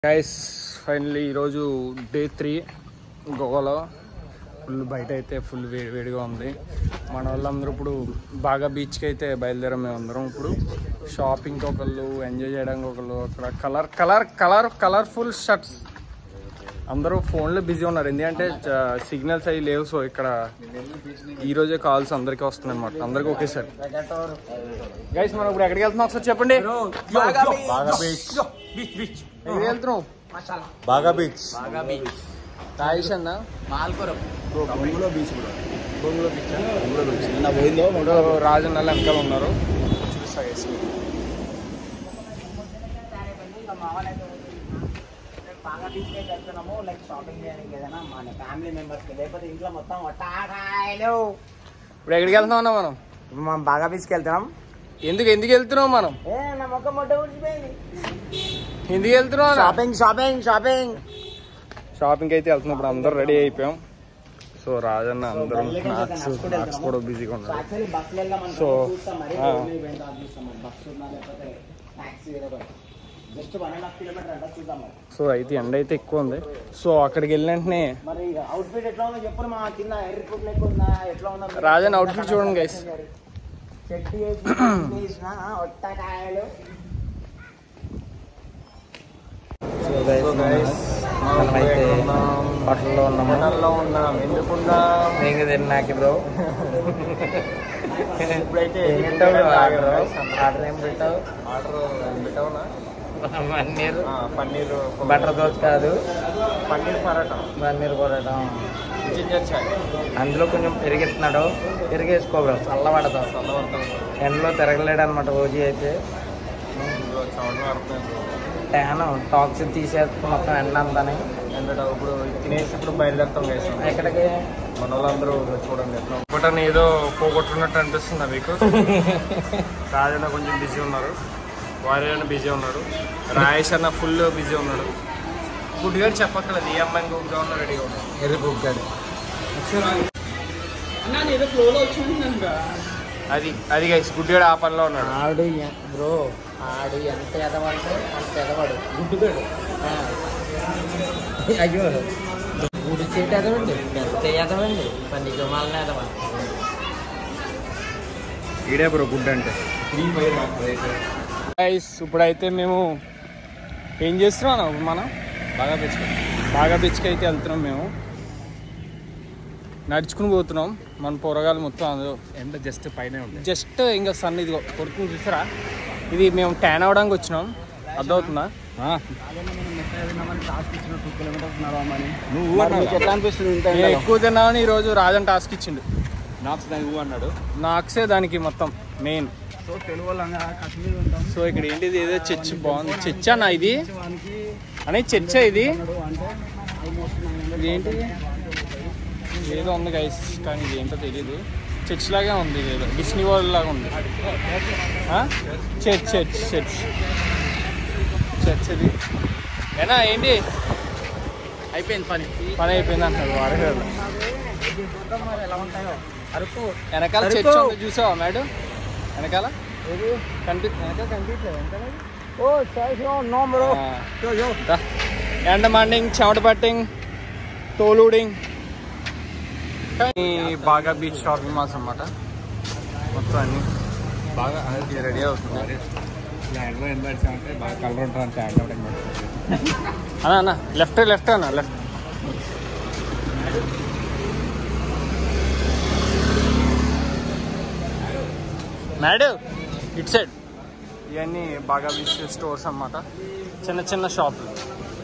Guys finally ఈరోజు day three గోవాలో full బయట అయితే ఫుల్ వేడి వేడిగా ఉంది మన వాళ్ళందరూ ఇప్పుడు బాగా బీచ్కి అయితే బయలుదేరాం మేము అందరం ఇప్పుడు షాపింగ్కి ఒకళ్ళు ఎంజాయ్ చేయడానికి ఒకళ్ళు అక్కడ colour colour colour colourful shirts అందరూ ఫోన్లో బిజీ ఉన్నారు ఎందుకంటే సిగ్నల్స్ అవి లేవు సో ఇక్కడ ఈ రోజే కాల్స్ అందరికీ వస్తున్నాయి అనమాట అందరికీ ఒకేసారి గైస్ మనం ఇప్పుడు ఎక్కడికి వెళ్తున్నాం ఒకసారి చెప్పండి బాగా బీచ్ ఎక్కడికి వెళ్తున్నాం బాగా బీచ్ రాయేష్ అన్న బొంగులో బీచ్ కూడా భూమిలో బీచ్ బొంగులో బీచ్ నిన్న పోయిందో ఇప్పుడు రాజన్న వాళ్ళు వెనకాల ఉన్నారు చూస్తా guys. బాగా బీచ్ అయితే వెళ్తున్నాము లైక్ షాపింగ్ చేయడానికి ఏదైనా మన ఫ్యామిలీ మెంబర్స్ కి లేకపోతే ఇంట్లో మొత్తం వట్టాకాయలు ఇప్పుడు ఎక్కడికి వెళ్తున్నాం అన్న మనం ఇప్పుడు మనం బాగా బీచ్కి వెళ్తున్నాం ఎందుకు ఎందుకు వెళ్తున్నాం మనం ఏ నా మొక్క మొట్ట ఊడిచిపోయింది ఎందుకు వెళ్తున్నాం అన్న? షాపింగ్ షాపింగ్ షాపింగ్ షాపింగ్ అయితే వెళ్తున్నాం ఇప్పుడు అందరూ రెడీ అయిపోయాం సో రాజన్న అందరం నాక్స్ నాక్స్ కూడా బిజీగా ఉన్నారు యాక్చువల్లీ బస్సులు వెళ్దాం So, చూస్తాం మరి ఆ. రోడ్డు మీద వెళ్దాం చూస్తాం మరి బస్సు ఉన్నా లేకపోతే టాక్సీ ఏదో just one and half kilometre అంటే చూద్దాం మరి సో అయితే ఎండ అయితే ఎక్కువ ఉంది సో అక్కడికి వెళ్ళిన వెంటనే మరి అవుట్ ఫిట్ ఎట్లా ఉందో చెప్పు మా కింద ఎయిర్పోర్ట్ లెక్క ఉందా ఎట్లా ఉందా రాజన్ outfit చూడండి guys. చెట్టు వేసిన వేసిన ఒట్టకాయలు సో మనమైతే హోటల్లో ఉన్నాం హోటల్లో ఉన్నాం ఎందుకున్నాం నేను తిన్నాకి బ్రో ఇప్పుడైతే ఏం పెట్టావు bro ఆర్డర్ ఆర్డర్ ఏం పెట్టావు ఆర్డర్ పెట్టావునా పన్నీర్ పన్నీర్ బటర్ దోశ కాదు పన్నీర్ పరాటా పన్నీర్ పొరటం జింజర్ చాయ్ అందులో కొంచెం పెరిగెత్తున్నాడు పెరిగేసుకో బ్రో చల్లబడతావు చల్లబడతాం ఎండలో తిరగలేడు అనమాట ఓజీ అయితే చవట పడుతుంది ట్యాన్ టాక్స్ తీసేస్తూ మొత్తం ఎండ అంతాని ఏంటంటే ఇప్పుడు తినేసి ఇప్పుడు బయలుదేరుతాం వేసాం ఎక్కడికి మన వాళ్ళందరూ చూడండి ఒకటని ఏదో పోగొట్టున్నట్టు అనిపిస్తుందా మీకు రాజన్న కొంచెం బిజీ ఉన్నారు వారైనా బిజీ ఉన్నాడు రాయేష్ అన్న ఫుల్ బిజీ ఉన్నాడు గుడ్ గారు చెప్పక్కర్లేదు ఈ అమ్మాయి ఇంకొక ఉన్న రెడీగా ఉన్నాడు ఎర్రి బుక్కాడు అది అది గైస్ గుడ్ గారు ఆ పనిలో ఉన్నాడు ఆడు బ్రో ఆడు ఎంత ఎదవంటే అంత ఎదవాడు గుడ్డుగాడు అయ్యో గుడి సీట్ ఎదవండి ఎంత ఎదవండి పని జమాలని ఎదవా ఈడే బ్రో గుడ్ అంటే గైస్ ఇప్పుడైతే మేము ఏం చేస్తున్నాం అన్న మనం బాగా బీచ్ బాగా బీచ్కి అయితే వెళ్తున్నాం మేము నడుచుకుని పోతున్నాం మన పొరగాలు మొత్తం అందులో ఎండ జస్ట్ పైన ఉంది జస్ట్ ఇంకా సన్ ఇదిగో కొడుకుని చూసారా ఇది మేము ట్యాన్ అవడానికి వచ్చినాం అర్థమవుతుందా నువ్వు మరి మీకు ఎట్లా అనిపిస్తుంది నేను ఎక్కువ తిన్నామని ఈరోజు రాజన్ టాస్క్ ఇచ్చిండు నాకు నువ్వు అన్నాడు నాక్సే దానికి మొత్తం మెయిన్ సో తెలుగు వాళ్ళంగా కాశ్మీర్ ఉంటాం సో ఇక్కడ ఏంటిది ఏదో చర్చ్ బాగుంది చర్చ్ అన్న ఇది వానికి అనే చర్చ ఇది అంటే ఇది ఏంటిది ఏదో ఉంది గైస్ కానీ ఇది ఏంటో తెలియదు చర్చ్ లాగా ఉంది ఇది ఏదో డిస్నీ వరల్డ్ లాగా ఉంది ఆ? చర్చ్ చర్చ్ చర్చ్ చర్చ్ ఇది ఏనా ఏంటి అయిపోయింది పని పని అయిపోయింది అంటారు వాడగారు ఎలా ఉంటాయో అరకు వెనకాల అరుకో. చర్చ్ ఉంది చూసావా మేడం వెనకాల కనిపి వెనకాల కనిపించలేదు ఓ సైజ్ నో బ్రో ఎండ మార్నింగ్ చెమట పట్టింగ్ తోలుడింగ్ బాగా బీచ్ షాపింగ్ మాల్స్ అన్నమాట మొత్తం అన్ని బాగా రెడీ అవుతుంది ఎండలో ఎంత అంటే బాగా కలర్ ఉంటుంది అంటే ఎండ అవడం అన్న అన్న లెఫ్ట్ లెఫ్ట్ అన్న లెఫ్ట్ మేడు ఇట్ సైడ్ ఇవన్నీ బాగా బీచ్ స్టోర్స్ అన్నమాట చిన్న చిన్న షాపులు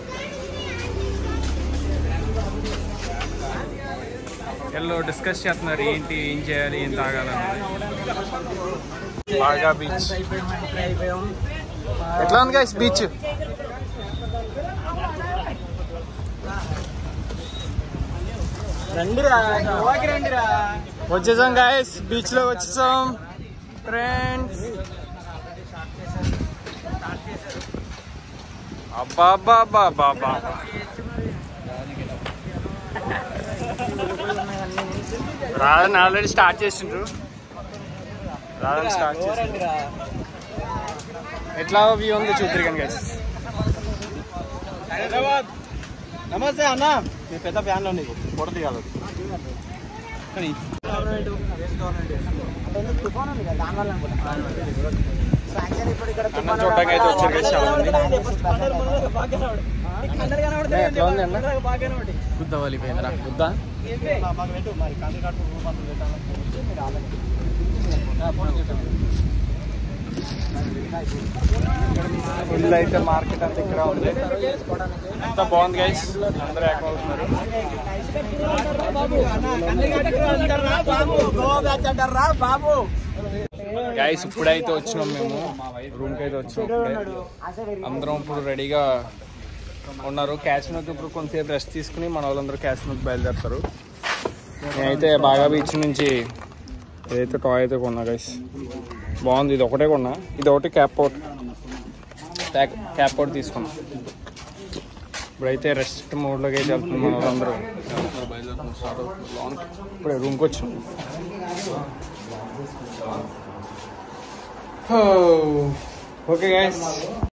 వీళ్ళు డిస్కస్ చేస్తున్నారు ఏంటి ఏం చేయాలి ఏం తాగాలన్నది బాగా బీచ్ ఎట్లా ఉంది గైస్ బీచ్ రండిరా గోవాకి రండిరా వచ్చేసాం గాయస్ బీచ్ లో వచ్చేసాం ఫ్రెండ్స్ అబ్బా అబ్బా అబ్బా అబ్బా అబ్బా రాదని ఆల్రెడీ స్టార్ట్ చేసిండ్రు రాదని స్టార్ట్ చేసిండ్రు రండిరా ఎట్లా వ్యూ ఉంది చూద్దరు కానీ గైస్ నమస్తే అన్న మీ పెద్ద ఫ్యాన్లో నీకు కొడది కాదు తుఫాన్ ఉంది కదా దానివల్ల అనుకుంటా సో యాక్చువల్లీ ఇప్పుడు ఇక్కడ తుఫాన్ చూడడానికి అయితే వచ్చారు కదా చాలా మంది. కనబడుతుంది ఎట్లా ఉంది అన్న గుద్ద వలిపోయిందిరా గుద్ద మాకు పెట్టు మరి కంది కట్టు రూపాయలు పెట్టాలని మీరు ఆలోచించండి. ఫుల్ అయితే మార్కెట్ అంతా ఇక్కడ ఉంది ఎంత బాగుంది గైస్ అందరూ ఎక్కువ అవుతున్నారు గైస్ ఇప్పుడైతే వచ్చినాం మేము రూమ్ కి అయితే వచ్చినాం ఇప్పుడే అందరం ఇప్పుడు రెడీగా ఉన్నారు క్యాష్నోకి ఇప్పుడు కొంతసేపు రెస్ట్ తీసుకుని మన వాళ్ళందరూ క్యాష్నోకి బయలుదేరుతారు నేనైతే బాగా బీచ్ నుంచి ఏదైతే టాయ్ అయితే కొన్నా గైస్ బాగుంది ఇది ఒకటే కొన్నా ఇది ఒకటి క్యాప్ అవుట్ క్యాప్ అవుట్ తీసుకున్నా ఇప్పుడైతే రెస్ట్ మోడ్లోకి అయితే వెళ్తుంది మన వాళ్ళందరూ ఇప్పుడే రూమ్కి వచ్చాం ఓకే గైస్